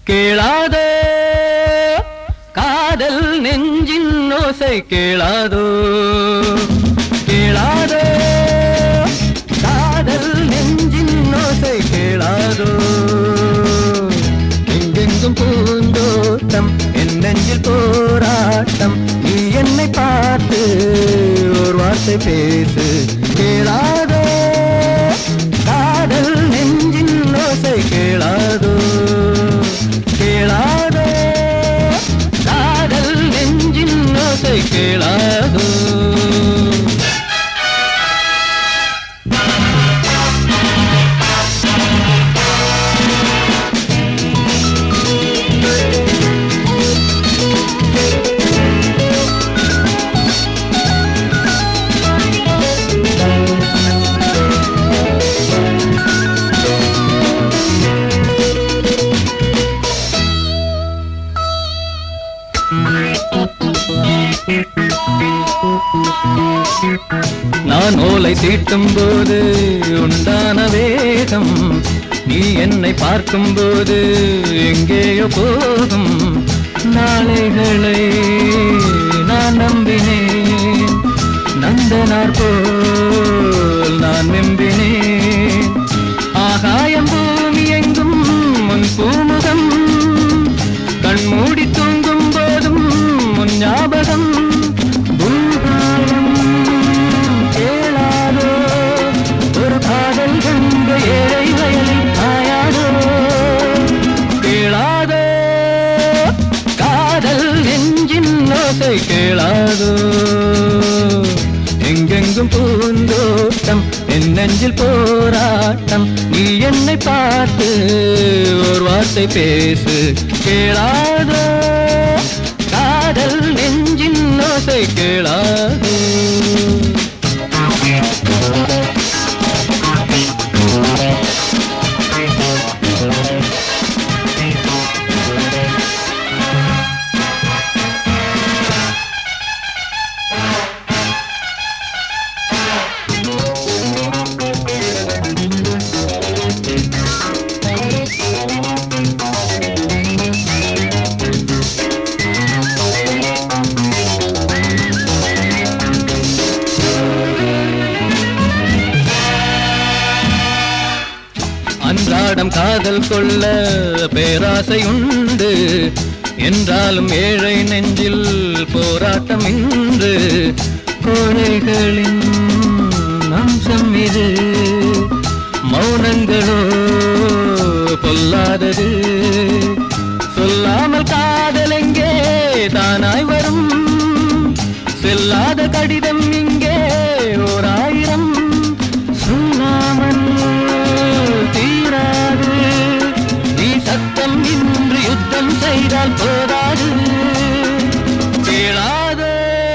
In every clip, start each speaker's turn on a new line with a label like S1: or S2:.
S1: கேளாதோ காதல் நெஞ்சின் ஓசை கேளாதோ கேளாதோ காதல் நெஞ்சின் ஓசை கேளாதோ எங்கெங்கும் பூந்தோட்டம் என் நெஞ்சில் போராட்டம் நீ என்னை பார்த்து ஒரு வார்த்தை பேசு கேளாதோ காதல் நெஞ்சின் ஓசை கேளாதோ கேளாதோ காதல் நெஞ்சின் ஓசை கேளாதோ நான் ஓலை தீட்டும் போது உண்டான வேகம் நீ என்னை பார்க்கும் போது எங்கேயோ போகும் நாளைகளை நான் நம்பினேன் நந்தனார் போல் நான் வெம்பினேன் ஆகாயம் பூமி எங்கும் முன் பூமுகம் கண்மூடி தூங்கும் போதும் முன் ஞாபகம் பூகாலம் கேளாதோ ஒரு காதல் கண்ட ஏழை வயலில் காயாதோ கேளாதோ காதல் நெஞ்சின் ஓசை கேளாதோ எங்கெங்கும் பூந்தோட்டம் என் நெஞ்சில் போராட்டம் நீ என்னை பார்த்து ஒரு வார்த்தை பேசு கேளாதோ காதல் நெஞ்சின் ஓசை கேளாதோ அன்றாடம் காதல் கொள்ள பேராசை உண்டு என்றாலும் ஏழை நெஞ்சில் போராட்டம் இன்று கோழைகளின் அம்சம் இது மௌனங்களோ பொல்லாதது சொல்லாமல் காதல் எங்கே தானாய் வரும் செல்லாத கடிதம் இங்கே ஓர் ஆயிரம் சொல்லாமல் தீராது நீ சத்தம் இன்று யுத்தம் செய்தால் போதாது கேளாதோ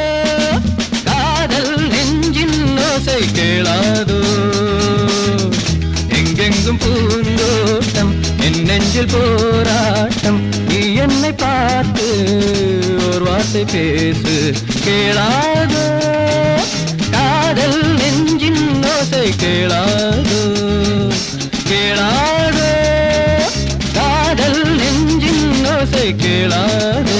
S1: காதல் நெஞ்சின் ஓசை கேளாதோ எங்கெங்கும் பூந்தோட்டம் என் நெஞ்சில் போராட்டம் நீ என்னை பார்த்து ஒரு வார்த்தை பேசு கேளாதோ காதல் நெஞ்சின் ஓசை கேளாதோ கேளாதோ காதல் நெஞ்சின் ஓசை கேளாதோ